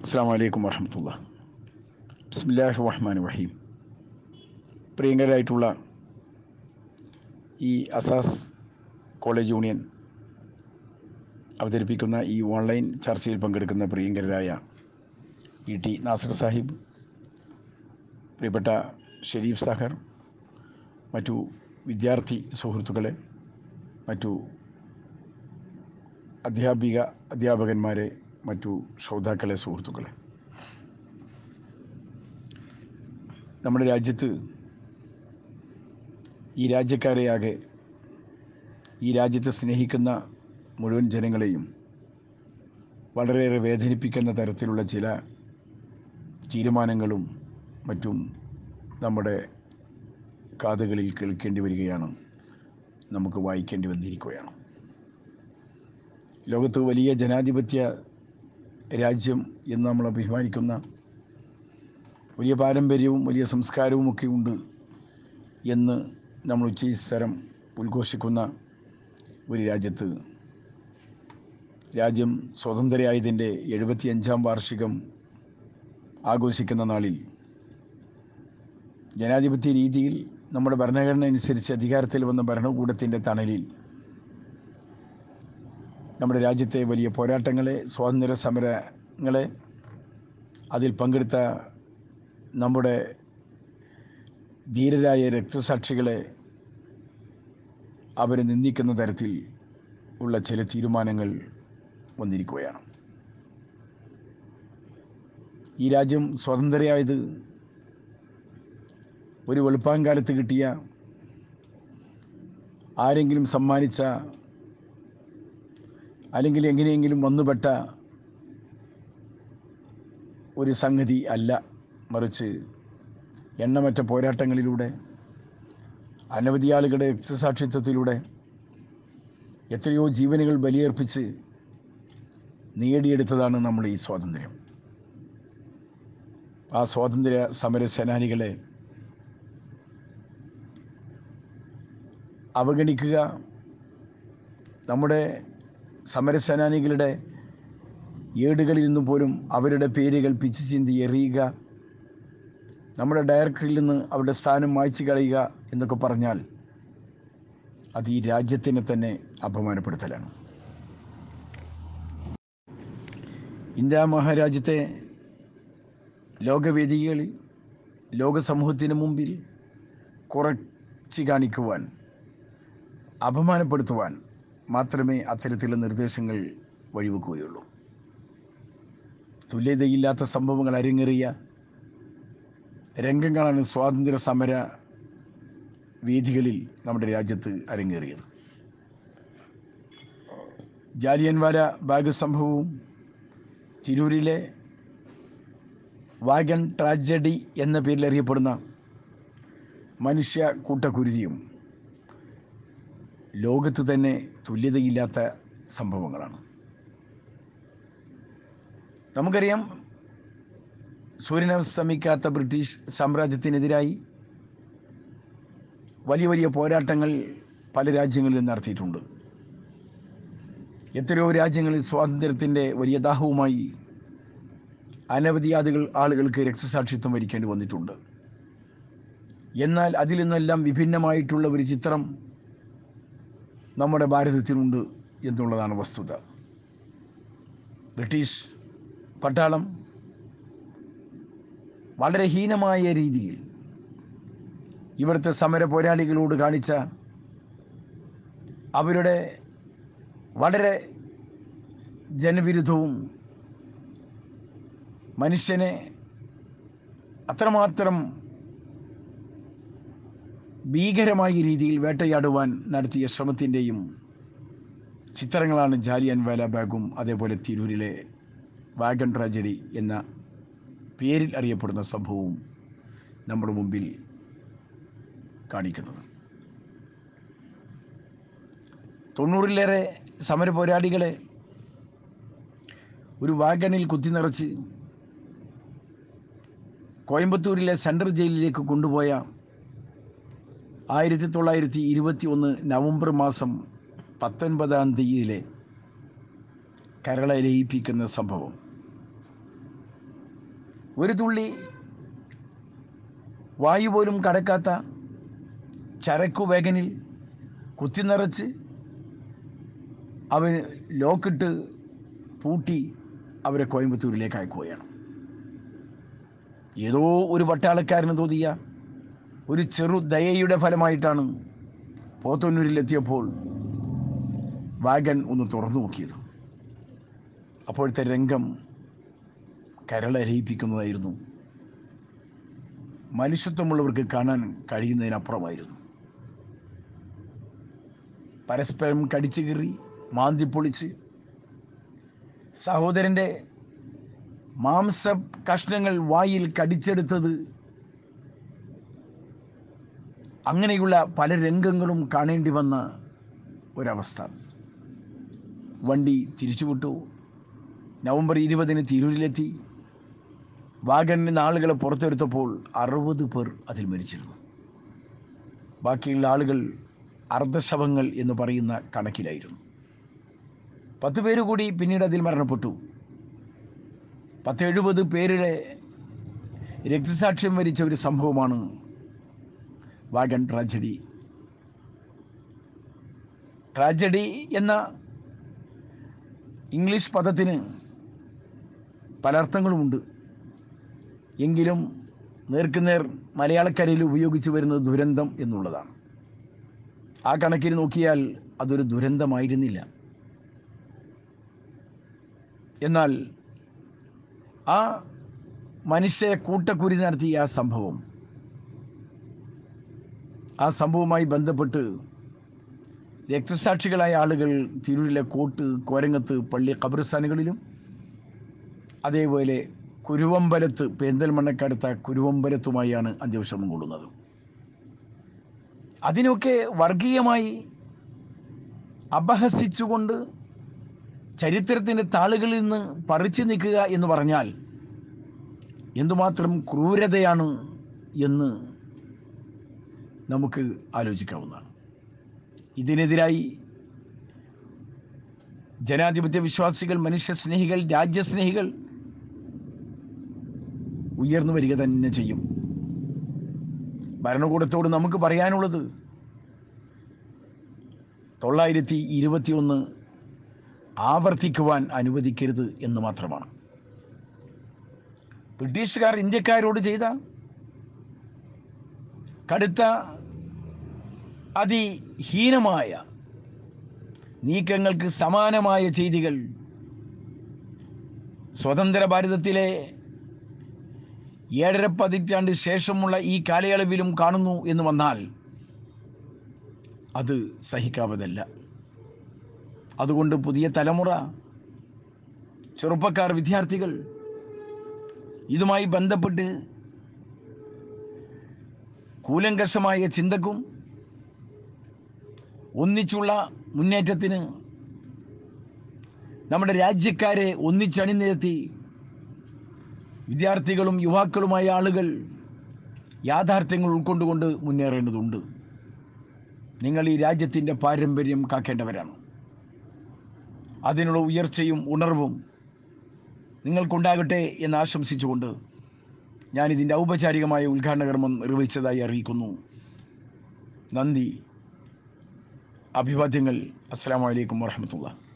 അസ്സാം വലൈക്കും വർഹമത്തുള്ള ബിസ്മില്ലാഹി റഹ്മാൻ റഹീം പ്രിയങ്കരായിട്ടുള്ള ഈ അസാസ് കോളേജ് യൂണിയൻ അവതരിപ്പിക്കുന്ന ഈ ഓൺലൈൻ ചർച്ചയിൽ പങ്കെടുക്കുന്ന പ്രിയങ്കരായ ഇ ടി നാസർ സാഹിബ് പ്രിയപ്പെട്ട ഷെരീഫ് സാഹർ മറ്റു വിദ്യാർത്ഥി സുഹൃത്തുക്കളെ മറ്റു അധ്യാപിക അധ്യാപകന്മാരെ മറ്റു ശ്രോതാക്കളെ സുഹൃത്തുക്കളെ നമ്മുടെ രാജ്യത്ത് ഈ രാജ്യക്കാരെയാകെ ഈ രാജ്യത്തെ സ്നേഹിക്കുന്ന മുഴുവൻ ജനങ്ങളെയും വളരെയേറെ വേദനിപ്പിക്കുന്ന തരത്തിലുള്ള ചില തീരുമാനങ്ങളും മറ്റും നമ്മുടെ കാതുകളിൽ കേൾക്കേണ്ടി വരികയാണ് നമുക്ക് വായിക്കേണ്ടി വന്നിരിക്കുകയാണ് ലോകത്ത് വലിയ ജനാധിപത്യ രാജ്യം എന്ന് നമ്മൾ അഭിമാനിക്കുന്ന വലിയ പാരമ്പര്യവും വലിയ സംസ്കാരവും ഒക്കെ ഉണ്ട് എന്ന് നമ്മൾ ഉച്ചസ്ഥരം ഉദ്ഘോഷിക്കുന്ന ഒരു രാജ്യത്ത് രാജ്യം സ്വതന്ത്രയായതിൻ്റെ എഴുപത്തിയഞ്ചാം വാർഷികം ആഘോഷിക്കുന്ന നാളിൽ ജനാധിപത്യ രീതിയിൽ നമ്മുടെ ഭരണഘടന അനുസരിച്ച് അധികാരത്തിൽ വന്ന ഭരണകൂടത്തിൻ്റെ തണലിൽ നമ്മുടെ രാജ്യത്തെ വലിയ പോരാട്ടങ്ങളെ സ്വാതന്ത്ര്യ സമരങ്ങളെ അതിൽ പങ്കെടുത്ത നമ്മുടെ ധീരരായ രക്തസാക്ഷികളെ അവരെ നിന്ദിക്കുന്ന തരത്തിൽ ഉള്ള ചില തീരുമാനങ്ങൾ വന്നിരിക്കുകയാണ് ഈ രാജ്യം സ്വതന്ത്രയായത് ഒരു വെളുപ്പാങ്കാലത്ത് കിട്ടിയ ആരെങ്കിലും സമ്മാനിച്ച അല്ലെങ്കിൽ എങ്ങനെയെങ്കിലും വന്നുപെട്ട ഒരു സംഗതി അല്ല മറിച്ച് എണ്ണമറ്റ പോരാട്ടങ്ങളിലൂടെ അനവധി ആളുകളുടെ രക്തസാക്ഷിത്വത്തിലൂടെ എത്രയോ ജീവനുകൾ ബലിയർപ്പിച്ച് നേടിയെടുത്തതാണ് നമ്മൾ ഈ സ്വാതന്ത്ര്യം ആ സ്വാതന്ത്ര്യ സമര സേനാനികളെ അവഗണിക്കുക നമ്മുടെ സമരസേനാനികളുടെ ഏടുകളിൽ നിന്ന് പോലും അവരുടെ പേരുകൾ പിച്ചു ചിന്തി എറിയുക നമ്മുടെ ഡയറക്ടറിൽ നിന്ന് അവരുടെ സ്ഥാനം മായ്ച്ചു കളയുക എന്നൊക്കെ പറഞ്ഞാൽ അത് ഈ രാജ്യത്തിനെ തന്നെ അപമാനപ്പെടുത്തലാണ് ഇന്ത്യ മഹാരാജ്യത്തെ ലോകവേദികളിൽ ലോക സമൂഹത്തിന് മുമ്പിൽ കുറച്ച് കാണിക്കുവാൻ അപമാനപ്പെടുത്തുവാൻ മാത്രമേ അത്തരത്തിലുള്ള നിർദ്ദേശങ്ങൾ വഴിവെക്കുകയുള്ളൂ തുല്യതയില്ലാത്ത സംഭവങ്ങൾ അരങ്ങേറിയ രംഗങ്ങളാണ് സ്വാതന്ത്ര്യ സമര വേദികളിൽ നമ്മുടെ രാജ്യത്ത് അരങ്ങേറിയത് ജാലിയൻവാല ബാഗ് സംഭവവും തിരൂരിലെ വാഗൺ ട്രാജഡി എന്ന പേരിൽ അറിയപ്പെടുന്ന മനുഷ്യ കൂട്ടക്കുരുതിയും ലോകത്ത് തന്നെ തുല്യതയില്ലാത്ത സംഭവങ്ങളാണ് നമുക്കറിയാം സൂര്യനസ്തമിക്കാത്ത ബ്രിട്ടീഷ് സാമ്രാജ്യത്തിനെതിരായി വലിയ വലിയ പോരാട്ടങ്ങൾ പല രാജ്യങ്ങളിലും നടത്തിയിട്ടുണ്ട് എത്രയോ രാജ്യങ്ങളിൽ സ്വാതന്ത്ര്യത്തിൻ്റെ വലിയ ദാഹവുമായി അനവധി ആളുകൾ ആളുകൾക്ക് രക്തസാക്ഷിത്വം വരിക്കേണ്ടി വന്നിട്ടുണ്ട് എന്നാൽ അതിൽ നിന്നെല്ലാം വിഭിന്നമായിട്ടുള്ള ഒരു ചിത്രം നമ്മുടെ ഭാരതത്തിനുണ്ട് എന്നുള്ളതാണ് വസ്തുത ബ്രിട്ടീഷ് പട്ടാളം വളരെ ഹീനമായ രീതിയിൽ ഇവിടുത്തെ സമര പോരാളികളോട് കാണിച്ച അവരുടെ വളരെ ജനവിരുദ്ധവും മനുഷ്യനെ അത്രമാത്രം ഭീകരമായ രീതിയിൽ വേട്ടയാടുവാൻ നടത്തിയ ശ്രമത്തിൻ്റെയും ചിത്രങ്ങളാണ് ജാലിയൻ വാലാബാഗും അതേപോലെ തിരൂരിലെ വാഗൺ ട്രാജഡി എന്ന പേരിൽ അറിയപ്പെടുന്ന സംഭവവും നമ്മുടെ മുമ്പിൽ കാണിക്കുന്നത് തൊണ്ണൂറിലേറെ സമര പോരാളികളെ ഒരു വാഗണിൽ കുത്തി നിറച്ച് കോയമ്പത്തൂരിലെ സെൻട്രൽ ജയിലിലേക്ക് കൊണ്ടുപോയ ആയിരത്തി തൊള്ളായിരത്തി ഇരുപത്തി ഒന്ന് നവംബർ മാസം പത്തൊൻപതാം തീയതിയിലെ കരളെ ലയിപ്പിക്കുന്ന സംഭവം ഒരു തുള്ളി വായു പോലും കടക്കാത്ത ചരക്കു വേഗനിൽ കുത്തി നിറച്ച് അവൻ ലോക്കിട്ട് പൂട്ടി അവരെ കോയമ്പത്തൂരിലേക്ക് അയക്കുകയാണ് ഏതോ ഒരു പട്ടാളക്കാരന് തോന്നിയ ഒരു ചെറു ദയയുടെ ഫലമായിട്ടാണ് പോത്തന്നൂരിലെത്തിയപ്പോൾ വാഗൻ ഒന്ന് തുറന്നു നോക്കിയത് അപ്പോഴത്തെ രംഗം കരളരയിപ്പിക്കുന്നതായിരുന്നു മനുഷ്യത്വമുള്ളവർക്ക് കാണാൻ കഴിയുന്നതിനപ്പുറമായിരുന്നു പരസ്പരം കടിച്ചു കീറി മാന്തി പൊളിച്ച് സഹോദരൻ്റെ മാംസ കഷ്ണങ്ങൾ വായിൽ കടിച്ചെടുത്തത് അങ്ങനെയുള്ള പല രംഗങ്ങളും കാണേണ്ടി വന്ന ഒരവസ്ഥ വണ്ടി തിരിച്ചുവിട്ടു നവംബർ ഇരുപതിന് തിരൂരിലെത്തി വാഗനിൽ നിന്ന് ആളുകളെ പുറത്തെടുത്തപ്പോൾ അറുപത് പേർ അതിൽ മരിച്ചിരുന്നു ബാക്കിയുള്ള ആളുകൾ അർദ്ധശവങ്ങൾ എന്ന് പറയുന്ന കണക്കിലായിരുന്നു പത്ത് പേര് കൂടി പിന്നീട് അതിൽ മരണപ്പെട്ടു പത്ത് എഴുപത് പേരുടെ രക്തസാക്ഷ്യം വരിച്ച ഒരു സംഭവമാണ് വാഗൺ ട്രാജഡി ട്രാജഡി എന്ന ഇംഗ്ലീഷ് പദത്തിന് പല അർത്ഥങ്ങളുമുണ്ട് എങ്കിലും നേർക്കുനേർ മലയാളക്കരയിൽ ഉപയോഗിച്ചു വരുന്നത് ദുരന്തം എന്നുള്ളതാണ് ആ കണക്കിന് നോക്കിയാൽ അതൊരു ദുരന്തമായിരുന്നില്ല എന്നാൽ ആ മനുഷ്യരെ കൂട്ടക്കുരി നടത്തിയ ആ സംഭവം ആ സംഭവവുമായി ബന്ധപ്പെട്ട് രക്തസാക്ഷികളായ ആളുകൾ തിരൂരിലെ കോട്ട് കോരങ്ങത്ത് പള്ളി ഖബർസ്ഥാനുകളിലും അതേപോലെ കുരുവമ്പലത്ത് പെരിന്തൽമണ്ണക്കടുത്ത കുരുവമ്പലത്തുമായാണ് അന്ത്യവിശ്രമം കൊള്ളുന്നത് അതിനൊക്കെ വർഗീയമായി അപഹസിച്ചുകൊണ്ട് ചരിത്രത്തിൻ്റെ താളുകളിൽ നിന്ന് പറിച്ചു നിൽക്കുക എന്ന് പറഞ്ഞാൽ എന്തുമാത്രം ക്രൂരതയാണ് എന്ന് നമുക്ക് ആലോചിക്കാവുന്നതാണ് ഇതിനെതിരായി ജനാധിപത്യ വിശ്വാസികൾ മനുഷ്യസ്നേഹികൾ രാജ്യസ്നേഹികൾ ഉയർന്നു വരിക തന്നെ ചെയ്യും ഭരണകൂടത്തോട് നമുക്ക് പറയാനുള്ളത് തൊള്ളായിരത്തി ഇരുപത്തിയൊന്ന് ആവർത്തിക്കുവാൻ അനുവദിക്കരുത് എന്ന് മാത്രമാണ് ബ്രിട്ടീഷുകാർ ഇന്ത്യക്കാരോട് ചെയ്ത കടുത്ത അതിഹീനമായ നീക്കങ്ങൾക്ക് സമാനമായ ചെയ്തികൾ സ്വതന്ത്ര ഭാരതത്തിലെ ഏഴര പതിറ്റാണ്ട് ശേഷമുള്ള ഈ കാലയളവിലും കാണുന്നു എന്ന് വന്നാൽ അത് സഹിക്കാവതല്ല അതുകൊണ്ട് പുതിയ തലമുറ ചെറുപ്പക്കാർ വിദ്യാർത്ഥികൾ ഇതുമായി ബന്ധപ്പെട്ട് കൂലങ്കഷമായ ചിന്തക്കും ഒന്നിച്ചുള്ള മുന്നേറ്റത്തിന് നമ്മുടെ രാജ്യക്കാരെ ഒന്നിച്ചണിനിരത്തി വിദ്യാർത്ഥികളും യുവാക്കളുമായ ആളുകൾ യാഥാർത്ഥ്യങ്ങൾ ഉൾക്കൊണ്ടുകൊണ്ട് മുന്നേറേണ്ടതുണ്ട് നിങ്ങൾ ഈ രാജ്യത്തിൻ്റെ പാരമ്പര്യം കാക്കേണ്ടവരാണ് അതിനുള്ള ഉയർച്ചയും ഉണർവും നിങ്ങൾക്കുണ്ടാകട്ടെ എന്ന് ആശംസിച്ചുകൊണ്ട് ഞാനിതിൻ്റെ ഔപചാരികമായ ഉദ്ഘാടന കർമ്മം നിർവഹിച്ചതായി അറിയിക്കുന്നു നന്ദി അഭിവാദ്യങ്ങൾ അസ്സാം വലൈക്കും വാഹമത്തുള്ള